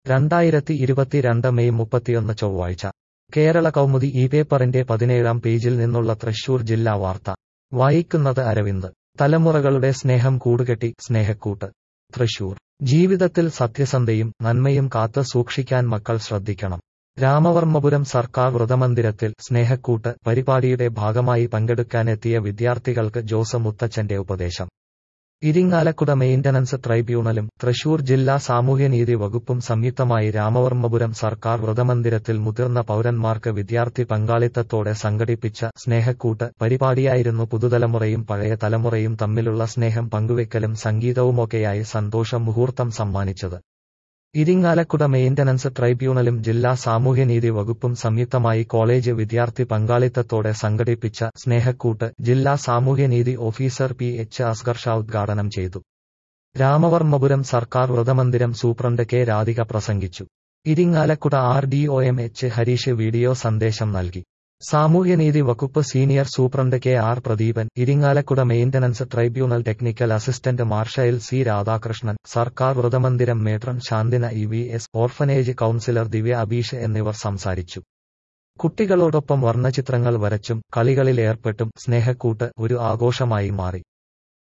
രണ്ടായിരത്തി ഇരുപത്തിരണ്ട് മെയ് മുപ്പത്തിയൊന്ന് ചൊവ്വാഴ്ച കേരള കൗമുദി ഈ പേപ്പറിന്റെ പതിനേഴാം പേജിൽ നിന്നുള്ള തൃശൂർ ജില്ലാ വാർത്ത വായിക്കുന്നത് അരവിന്ദ് തലമുറകളുടെ സ്നേഹം കൂടുകെട്ടി സ്നേഹക്കൂട്ട് തൃശൂർ ജീവിതത്തിൽ സത്യസന്ധയും നന്മയും കാത്തു സൂക്ഷിക്കാൻ മക്കൾ ശ്രദ്ധിക്കണം രാമവർമ്മപുരം സർക്കാർ വ്രതമന്ദിരത്തിൽ സ്നേഹക്കൂട്ട് പരിപാടിയുടെ ഭാഗമായി പങ്കെടുക്കാനെത്തിയ വിദ്യാർത്ഥികൾക്ക് ജോസ് മുത്തച്ഛന്റെ ഉപദേശം ഇരിങ്ങാലക്കുട മെയിന്റനൻസ് ട്രൈബ്യൂണലും തൃശൂർ ജില്ലാ സാമൂഹ്യനീതി വകുപ്പും സംയുക്തമായി രാമവർമ്മപുരം സർക്കാർ വ്രതമന്ദിരത്തിൽ മുതിർന്ന പൗരന്മാർക്ക് വിദ്യാർത്ഥി പങ്കാളിത്തത്തോടെ സംഘടിപ്പിച്ച സ്നേഹക്കൂട്ട് പരിപാടിയായിരുന്നു പുതുതലമുറയും പഴയ തലമുറയും തമ്മിലുള്ള സ്നേഹം പങ്കുവെക്കലും സംഗീതവുമൊക്കെയായി സന്തോഷ മുഹൂർത്തം സമ്മാനിച്ചത് ഇരിങ്ങാലക്കുട മെയിന്റനൻസ് ട്രൈബ്യൂണലും ജില്ലാ സാമൂഹ്യനീതി വകുപ്പും സംയുക്തമായി കോളേജ് വിദ്യാർത്ഥി പങ്കാളിത്തത്തോടെ സംഘടിപ്പിച്ച സ്നേഹക്കൂട്ട് ജില്ലാ സാമൂഹ്യനീതി officer P H Asgar Sha ഉദ്ഘാടനം ചെയ്തു രാമവർമ്മപുരം സർക്കാർ വ്രതമന്ദിരം സൂപ്രണ്ട് കെ രാധിക പ്രസംഗിച്ചു Irinjalakuda R D O M H Harish video സന്ദേശം നൽകി സാമൂഹ്യനീതി വകുപ്പ് senior superintendent K R Pradeepan Irinjalakuda maintenance tribunal technical assistant Marshal C Radhakrishnan സർക്കാർ വ്രതമന്ദിരം matron Shanthina E V S orphanage councillor Divya Abeesh എന്നിവർ സംസാരിച്ചു കുട്ടികളോടൊപ്പം വർണ്ണചിത്രങ്ങൾ വരച്ചും കളികളിൽ ഏർപ്പെട്ടും സ്നേഹക്കൂട്ട് ഒരു ആഘോഷമായി മാറി